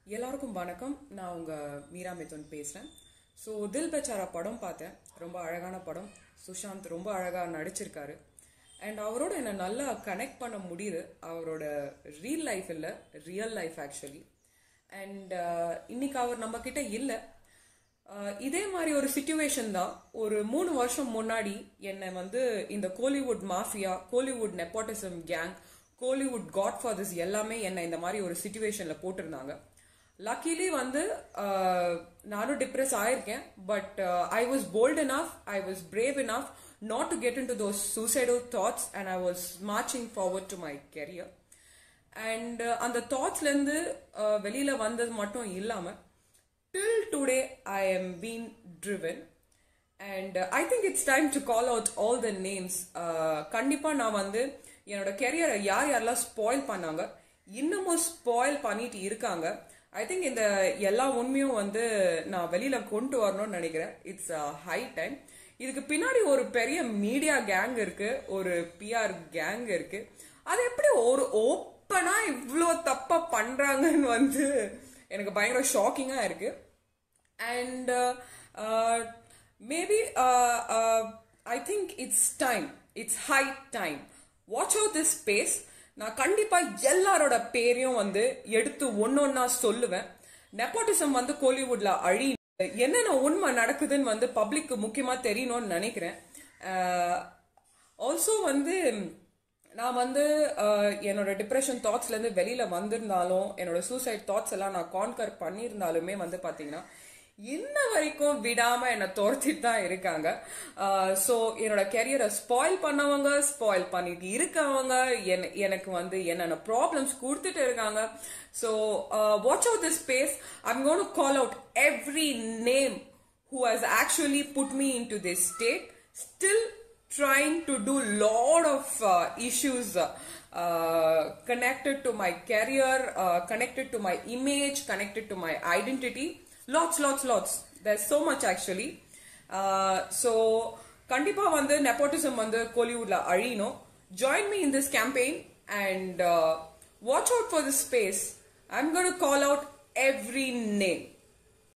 எல்லாருக்கும் வணக்கம் நான் உங்க மீரா மிதுன் பேசுறேன் ஸோ தில் பெச்சாரா படம் பார்த்தேன் ரொம்ப அழகான படம் சுஷாந்த் ரொம்ப அழகா நடிச்சிருக்காரு அண்ட் அவரோட என்னை நல்லா கனெக்ட் பண்ண முடியுது அவரோட ரியல் லைஃப் இல்லை ரியல் லைஃப் ஆக்சுவலி அண்ட் இன்னைக்கு அவர் நம்ம கிட்ட இல்லை ஆஹ் இதே மாதிரி ஒரு சுச்சுவேஷன் தான் ஒரு மூணு வருஷம் முன்னாடி என்னை வந்து இந்த Kollywood mafia Kollywood nepotism gang Kollywood god fathers எல்லாமே என்னை இந்த மாதிரி ஒரு சுச்சுவேஷன்ல போட்டிருந்தாங்க லக்கிலி வந்து ஆஹ், நானும் டிப்ரெஸ் ஆயிருக்கேன் but I was bold enough I was brave enough not to get into those suicidal thoughts and I was marching forward to my career and அந்த தாட்ஸ்லேருந்து வெளியில வந்தது மட்டும் இல்லாம till today I am been driven and I think it's time to call out all the names கண்டிப்பா நான் வந்து என்னோட கெரியரை யார் யாரெல்லாம் ஸ்பாயில் பண்ணாங்க இன்னமும் ஸ்பாயில் பண்ணிட்டு இருக்காங்க ஐ திங்க் இந்த எல்லா உண்மையும் வந்து நான் வெளியில கொண்டு வரணும்னு நினைக்கிறேன் இட்ஸ் ஹை டைம் இதுக்கு பின்னாடி ஒரு பெரிய மீடியா கேங் இருக்கு ஒரு பிஆர் கேங் இருக்கு அது எப்படி ஒரு ஓப்பனா இவ்வளோ தப்பா பண்றாங்கன்னு வந்து எனக்கு பயங்கர ஷாக்கிங்கா இருக்கு and uh, uh, maybe uh, uh, I think it's time. It's high time. Watch out this space. நான் கண்டிப்பா எல்லாரோட பேரையும் வந்து எடுத்து ஒன்னொன்னா சொல்லுவேன் நெப்போட்டிசம் வந்து கோலிவுட்ல அழி என்னென்ன உண்மை நடக்குதுன்னு வந்து பப்ளிக்கு முக்கியமா தெரியணும்னு நினைக்கிறேன் ஆல்சோ வந்து நான் வந்து அஹ், என்னோட டிப்ரெஷன் தாட்ஸ்ல இருந்து வெளியில வந்திருந்தாலும் என்னோட சூசைட் தாட்ஸ் எல்லாம் நான் கான்கர் பண்ணியிருந்தாலுமே வந்து பாத்தீங்கன்னா இன்ன வரைக்கும் விடாம என்னை துரத்திட்டு தான் இருக்காங்க ஸோ என்னோட கெரியரை ஸ்பாயில் பண்ணவங்க ஸ்பாயில் பண்ணிட்டு இருக்கவங்க என- எனக்கு வந்து என்னென்ன ப்ராப்ளம்ஸ் கொடுத்துட்டு இருக்காங்க so watch out this space I'm gonna call out every name who has actually put me into this state still trying to do lot of uh, issues uh, uh, connected to my career uh, connected to my image connected to my identity lots lots lots there's so much actually uh, so கண்டிப்பா வந்து nepotism வந்து கோலிவுட்ல அழியணும் join me in this campaign and watch out for this space I'm gonna call out every name